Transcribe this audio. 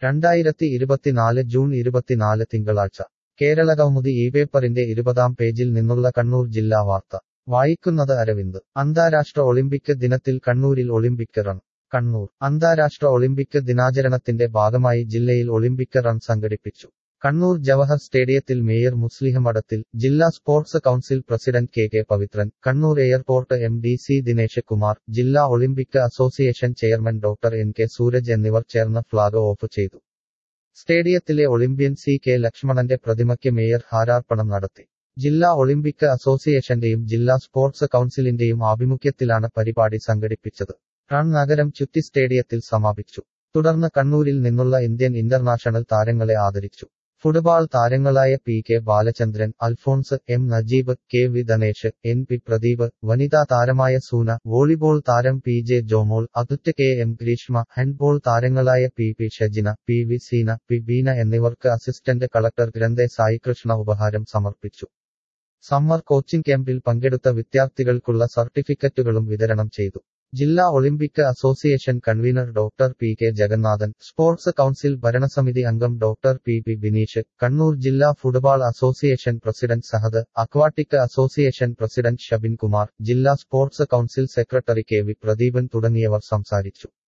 രണ്ടായിരത്തി ഇരുപത്തിനാല് ജൂൺ ഇരുപത്തിനാല് തിങ്കളാഴ്ച കേരളകൗമുദി ഈ പേപ്പറിന്റെ ഇരുപതാം പേജിൽ നിന്നുള്ള കണ്ണൂർ ജില്ലാ വാർത്ത വായിക്കുന്നത് അരവിന്ദ് അന്താരാഷ്ട്ര ഒളിമ്പിക് ദിനത്തിൽ കണ്ണൂരിൽ ഒളിമ്പിക് റൺ കണ്ണൂർ അന്താരാഷ്ട്ര ഒളിമ്പിക് ദിനാചരണത്തിന്റെ ഭാഗമായി ജില്ലയിൽ ഒളിമ്പിക് റൺ സംഘടിപ്പിച്ചു കണ്ണൂർ ജവഹർ സ്റ്റേഡിയത്തിൽ മേയർ മുസ്ലിം മഠത്തിൽ ജില്ലാ sports council president K K Pavithran Kannur airport M D C Dinesh Kumar ജില്ലാ Olympic association chairman doctor N K Suraj എന്നിവർ ചേർന്ന് ഫ്ളാഗ് ഓഫ് ചെയ്തു സ്റ്റേഡിയത്തിലെ ഒളിമ്പ്യൻ സി കെ ലക്ഷ്മണന്റെ പ്രതിമയ്ക്ക് മേയർ ഹാരാർപ്പണം നടത്തി ജില്ലാ ഒളിമ്പിക് അസോസിയേഷന്റെയും ജില്ലാ സ്പോർട്സ് കൌൺസിലിന്റെയും ആഭിമുഖ്യത്തിലാണ് പരിപാടി സംഘടിപ്പിച്ചത് റൺ നഗരം ചുറ്റി സ്റ്റേഡിയത്തിൽ സമാപിച്ചു തുടർന്ന് കണ്ണൂരിൽ നിന്നുള്ള ഇന്ത്യൻ ഇന്റർനാഷണൽ താരങ്ങളെ ആദരിച്ചു ഫുട്ബോൾ താരങ്ങളായ P K Balachandran Alphonse M Najeeb K V Dhanesh N P Pradeep വനിതാ താരമായ സൂന വോളിബോൾ താരം പി ജെ ജോമോൾ അതുറ്റ് കെ എം ഗ്രീഷ്മ ഹാൻഡ്ബോൾ താരങ്ങളായ P P Shajina P V Seena P Beena എന്നിവർക്ക് അസിസ്റ്റന്റ് കളക്ടർ ഗ്രന്ഥെ സായികൃഷ്ണ ഉപഹാരം സമർപ്പിച്ചു സമ്മർ കോച്ചിംഗ് ക്യാമ്പിൽ പങ്കെടുത്ത വിദ്യാർത്ഥികൾക്കുള്ള സർട്ടിഫിക്കറ്റുകളും വിതരണം ചെയ്തു ജില്ലാ Olympic association convener doctor P K Jagannathan sports council ഭരണസമിതി അംഗം doctor P P Bineesh Kannur ജില്ലാ football association president Sahad aquatic association president Shabin Kumar ജില്ലാ sports council secretary K V Pradeepan തുടങ്ങിയവർ സംസാരിച്ചു